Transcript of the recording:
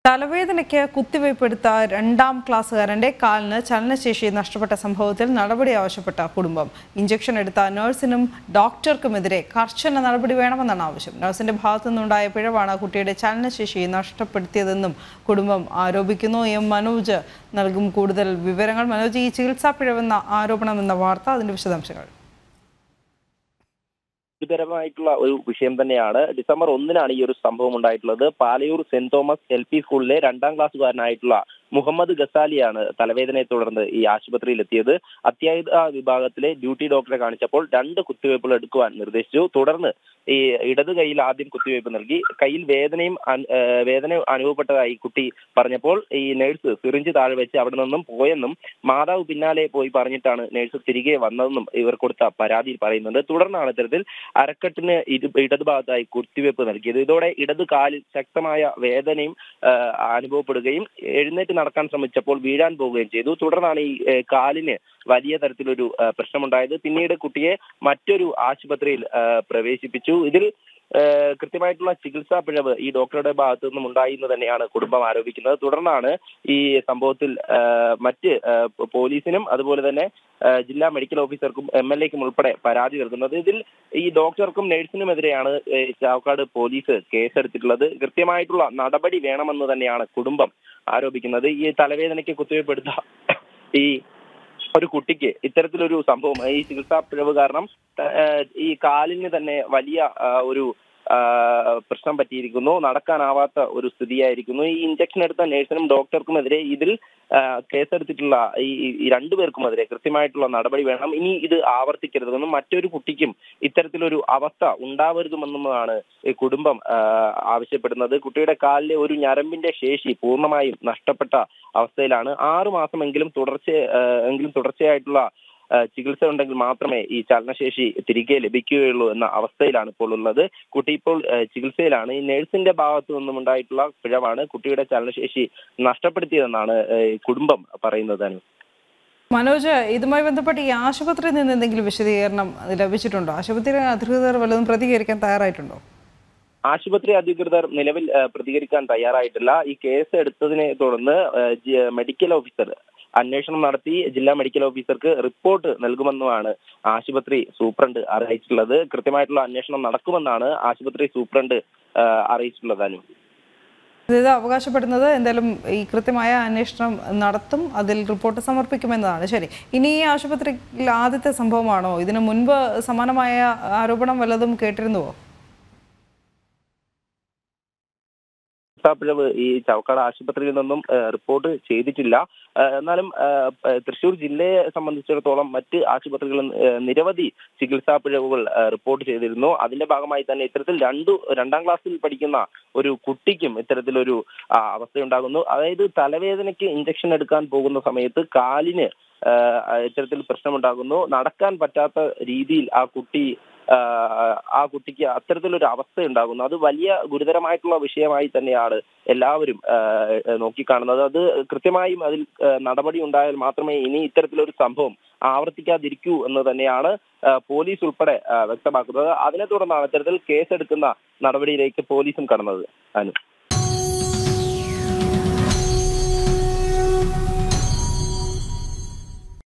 തലവേദനയ്ക്ക് കുത്തിവയ്പ് എടുത്ത രണ്ടാം ക്ലാസ്സുകാരന്റെ കാലിന് ചലനശേഷി നഷ്ടപ്പെട്ട സംഭവത്തിൽ നടപടി ആവശ്യപ്പെട്ട കുടുംബം ഇഞ്ചക്ഷൻ എടുത്ത നഴ്സിനും ഡോക്ടർക്കുമെതിരെ കർശന നടപടി വേണമെന്നാണ് ആവശ്യം നഴ്സിന്റെ ഭാഗത്തു നിന്നുണ്ടായ പിഴവാണ് കുട്ടിയുടെ ചലനശേഷി നഷ്ടപ്പെടുത്തിയതെന്നും കുടുംബം ആരോപിക്കുന്നു എം മനോജ് നൽകും കൂടുതൽ വിവരങ്ങൾ മനോജ് ഈ ചികിത്സാ പിഴവെന്ന ആരോപണമെന്ന വാർത്ത അതിന്റെ വിശദാംശങ്ങൾ ഗുരുതരമായിട്ടുള്ള ഒരു വിഷയം തന്നെയാണ് ഡിസംബർ ഒന്നിനാണ് ഈ ഒരു സംഭവം ഉണ്ടായിട്ടുള്ളത് Palayur saint Thomas L P സ്കൂളിലെ രണ്ടാം ക്ലാസ്സുകാരനായിട്ടുള്ള മുഹമ്മദ് ഗസാലിയാണ് തലവേദനയെ തുടർന്ന് ഈ ആശുപത്രിയിൽ എത്തിയത് അത്യാഹിത വിഭാഗത്തിലെ ഡ്യൂട്ടി ഡോക്ടറെ കാണിച്ചപ്പോൾ രണ്ട് കുത്തിവയ്പ്പുകൾ എടുക്കുവാൻ നിർദ്ദേശിച്ചു തുടർന്ന് ഈ ഇടത് കൈയിൽ ആദ്യം കുത്തിവയ്പ് നൽകി കയ്യിൽ വേദനയും അൻ- ഏഹ് വേദന അനുഭവപ്പെട്ടതായി കുട്ടി പറഞ്ഞപ്പോൾ ഈ നേഴ്സ് സിറിഞ്ച് താഴെ വെച്ച് അവിടെ നിന്നും പോയെന്നും മാതാവ് പിന്നാലെ പോയി പറഞ്ഞിട്ടാണ് നേഴ്സ് തിരികെ വന്നതെന്നും ഇവർ കൊടുത്ത പരാതിയിൽ പറയുന്നുണ്ട് തുടർന്നാണ് ഇത്തരത്തിൽ അരക്കെട്ടിന് ഇരു ഇടതുഭാഗത്തായി കുത്തിവയ്പ് നൽകിയത് ഇതോടെ ഇടത് കാലിൽ ശക്തമായ വേദനയും ഏഹ് അനുഭവപ്പെടുകയും എഴുന്നേറ്റ് നടക്കാൻ ശ്രമിച്ചപ്പോൾ വീഴാൻ പോവുകയും ചെയ്തു തുടർന്നാണ് ഈ ഏഹ് കാലിന് വലിയ തരത്തിലൊരു ഏഹ് പ്രശ്നമുണ്ടായത് പിന്നീട് കുട്ടിയെ മറ്റൊരു ആശുപത്രിയിൽ ഏഹ് പ്രവേശിപ്പിച്ചു ഇതിൽ ഏഹ് കൃത്യമായിട്ടുള്ള ചികിത്സാ പിഴവ് ഈ ഡോക്ടറുടെ ഭാഗത്തു നിന്നും ഉണ്ടായി എന്ന് തന്നെയാണ് കുടുംബം ആരോപിക്കുന്നത് തുടർന്നാണ് ഈ സംഭവത്തിൽ ഏഹ് മറ്റ് ഏഹ് പോലീസിനും അതുപോലെ തന്നെ ഏഹ് ജില്ലാ മെഡിക്കൽ ഓഫീസർക്കും എം എൽ എക്കും ഉൾപ്പെടെ പരാതി നൽകുന്നത് ഇതിൽ ഈ ഡോക്ടർക്കും നഴ്സിനുമെതിരെയാണ് ഏഹ് ചാവക്കാട് പോലീസ് കേസെടുത്തിട്ടുള്ളത് കൃത്യമായിട്ടുള്ള നടപടി വേണമെന്ന് തന്നെയാണ് കുടുംബം ആരോപിക്കുന്നത് ഈ തലവേദനയ്ക്ക് കുത്തിവയ്പ്പെടുത്ത ഈ ഒരു കുട്ടിക്ക് ഇത്തരത്തിലൊരു സംഭവം ഈ ചികിത്സാ പിഴവ് കാരണം ഏഹ് ഈ കാലിന് തന്നെ വലിയ ആ, ഒരു ആ, പ്രശ്നം പറ്റിയിരിക്കുന്നു നടക്കാനാവാത്ത ഒരു സ്ഥിതിയായിരിക്കുന്നു ഈ ഇഞ്ചക്ഷൻ എടുത്ത നഴ്സിനും ഡോക്ടർക്കുമെതിരെ ഇതിൽ ആ, കേസെടുത്തിട്ടുള്ള ഈ ഈ രണ്ടുപേർക്കുമെതിരെ കൃത്യമായിട്ടുള്ള നടപടി വേണം ഇനി ഇത് ആവർത്തിക്കരുതെന്നും മറ്റൊരു കുട്ടിക്കും ഇത്തരത്തിലൊരു അവസ്ഥ ഉണ്ടാവരുതുമെന്നുമാണ് ഈ കുടുംബം ആ, ആവശ്യപ്പെടുന്നത് കുട്ടിയുടെ കാലിലെ ഒരു ഞരമ്പിന്റെ ശേഷി പൂർണ്ണമായും നഷ്ടപ്പെട്ട അവസ്ഥയിലാണ് ആറു മാസമെങ്കിലും തുടർച്ച ആ, എങ്കിലും തുടർച്ചയായിട്ടുള്ള ആ, ചികിത്സ ഉണ്ടെങ്കിൽ മാത്രമേ ഈ ചലനശേഷി തിരികെ ലഭിക്കുകയുള്ളൂ എന്ന അവസ്ഥയിലാണ് ഇപ്പോൾ ഉള്ളത് കുട്ടി ഇപ്പോൾ ആ, ചികിത്സയിലാണ് ഈ നഴ്സിന്റെ ഭാഗത്തു നിന്നും ഉണ്ടായിട്ടുള്ള പിഴവാണ് കുട്ടിയുടെ ചലനശേഷി നഷ്ടപ്പെടുത്തിയതെന്നാണ് ആ, ഈ കുടുംബം പറയുന്നത് അനു മനോജ് ഇതുമായി ബന്ധപ്പെട്ട് ഈ ആശുപത്രിയിൽ നിന്ന് എന്തെങ്കിലും വിശദീകരണം ലഭിച്ചിട്ടുണ്ടോ ആശുപത്രി അധികൃതർ വല്ലതും പ്രതികരിക്കാൻ തയ്യാറായിട്ടുണ്ടോ ആശുപത്രി അധികൃതർ നിലവിൽ ആ, പ്രതികരിക്കാൻ തയ്യാറായിട്ടില്ല ഈ കേസ് എടുത്തതിനെ തുടർന്ന് ആ, ജി- മെഡിക്കൽ ഓഫീസർ അന്വേഷണം നടത്തി ജില്ലാ മെഡിക്കൽ ഓഫീസർക്ക് റിപ്പോർട്ട് നൽകുമെന്നുമാണ് ആശുപത്രി സൂപ്രണ്ട് അറിയിച്ചിട്ടുള്ളത് കൃത്യമായിട്ടുള്ള അന്വേഷണം നടക്കുമെന്നാണ് ആശുപത്രി സൂപ്രണ്ട് ആ, അറിയിച്ചിട്ടുള്ളത് അനു ഇത് അവകാശപ്പെടുന്നത് എന്തായാലും ഈ കൃത്യമായ അന്വേഷണം നടത്തും അതിൽ റിപ്പോർട്ട് സമർപ്പിക്കുമെന്നതാണ് ശരി ഇനി ഈ ആശുപത്രിയിൽ ആദ്യത്തെ സംഭവമാണോ ഇതിനു മുൻപ് സമാനമായ ആരോപണം വല്ലതും കേട്ടിരുന്നുവോ പിഴവ് ഈ ചവക്കാട് ആശുപത്രിയിൽ നിന്നും ആ, റിപ്പോർട്ട് ചെയ്തിട്ടില്ല ആ, എന്നാലും ആ, പ- തൃശൂർ ജില്ലയെ സംബന്ധിച്ചിടത്തോളം മറ്റ് ആശുപത്രികളും ആ, നിരവധി ചികിത്സാ പിഴവുകൾ ആ, റിപ്പോർട്ട് ചെയ്തിരുന്നു അതിന്റെ ഭാഗമായി തന്നെ ഇത്തരത്തിൽ രണ്ടു രണ്ടാം ക്ലാസ്സിൽ പഠിക്കുന്ന ഒരു കുട്ടിക്കും ഇത്തരത്തിലൊരു ആ, അവസ്ഥയുണ്ടാകുന്നു അതായത് തലവേദനയ്ക്ക് ഇഞ്ചക്ഷൻ എടുക്കാൻ പോകുന്ന സമയത്ത് കാലിന് ആ, ഇത്തരത്തിൽ പ്രശ്നമുണ്ടാകുന്നു നടക്കാൻ പറ്റാത്ത രീതിയിൽ ആ കുട്ടി ആ, ആ കുട്ടിക്ക് അത്തരത്തിലൊരു അവസ്ഥ ഉണ്ടാകുന്നു അത് വലിയ ഗുരുതരമായിട്ടുള്ള വിഷയമായി തന്നെയാണ് എല്ലാവരും ആ, നോക്കിക്കാണുന്നത് അത് കൃത്യമായും അതിൽ ആ, നടപടി ഉണ്ടായാൽ മാത്രമേ ഇനി ഇത്തരത്തിലൊരു സംഭവം ആവർത്തിക്കാതിരിക്കൂ എന്ന് തന്നെയാണ് ആ, പോലീസ് ഉൾപ്പെടെ ആ, വ്യക്തമാക്കുന്നത് അതിനെ തുടർന്നാണ് ഇത്തരത്തിൽ കേസെടുക്കുന്ന നടപടിയിലേക്ക് പോലീസും കടന്നത് അനു